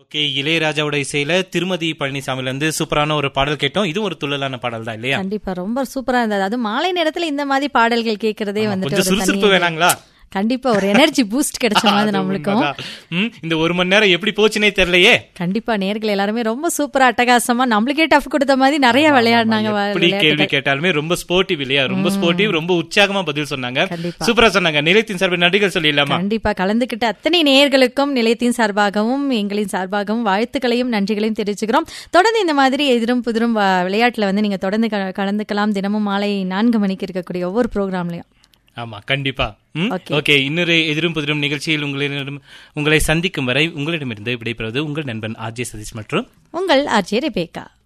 Okay இளையராஜாவோட இசையில திருமதி பழனிசாமில இருந்து சூப்பரான ஒரு பாடல் கேட்டோம் இதுவும் ஒரு துள்ளலான பாடல் தான் இல்லையா கண்டிப்பா ரொம்ப சூப்பரா இருந்தது அது மாலை நேரத்துல இந்த மாதிரி பாடல்கள் கேட்கறதே வந்துட்டு கொஞ்சம் ஒரு சுறுசுறுப்பு தனி- வேணாங்களா கண்டிப்பா ஒரு எனர்ஜி பூஸ்ட் கிடைச்ச மாதிரி அது நம்மளுக்கும் உண்மைதான். ம், இந்த ஒரு மணி நேரம் எப்படி போச்சுனே தெரியலையே கண்டிப்பா நேர்கள் எல்லாருமே ரொம்ப சூப்பரா அட்டகாசமா நம்மளுக்கே டஃப் கொடுத்த மாதிரி நிறைய விளையாடினாங்க வ- எப்படி கேள்வி விளையாட்டுகள். கேட்டாலுமே ரொம்ப ஸ்போர்ட்டிவ் இல்லையா ரொம்ப ஸ்போர்ட்டிவ் ரொம்ப உற்சாகமா பதில் சொன்னாங்க கண்டிப்பா. சூப்பரா சொன்னாங்க நிலையத்தின் சார்பில் நடிகர் சொல்லிடலாமா கண்டிப்பா கலந்துகிட்ட அத்தனை நேயர்களுக்கும் நிலையத்தின் சார்பாகவும் எங்களின் சார்பாகவும் வாழ்த்துக்களையும் நன்றிகளையும் தெரிவிச்சுக்கிறோம் தொடர்ந்து இந்த மாதிரி எதிரும் புதிரும் வ- விளையாட்டுல வந்து நீங்க தொடர்ந்து க- கலந்துக்கலாம் தினமும் மாலை நான்கு மணிக்கு இருக்கக்கூடிய ஒவ்வொரு ப்ரோக்ராம்லயும் ஆமா கண்டிப்பா ம், Okay. ஓகே இன்னொரு எதிரும் புதிரும் நிகழ்ச்சியில் உங்களிடம் உங்களை சந்திக்கும் வரை உங்களிடமிருந்து விடைபெறுவது உங்கள் நண்பன் ஆர்ஜே சதீஷ் மற்றும் உங்கள் ஆர்ஜே ரெபேக்கா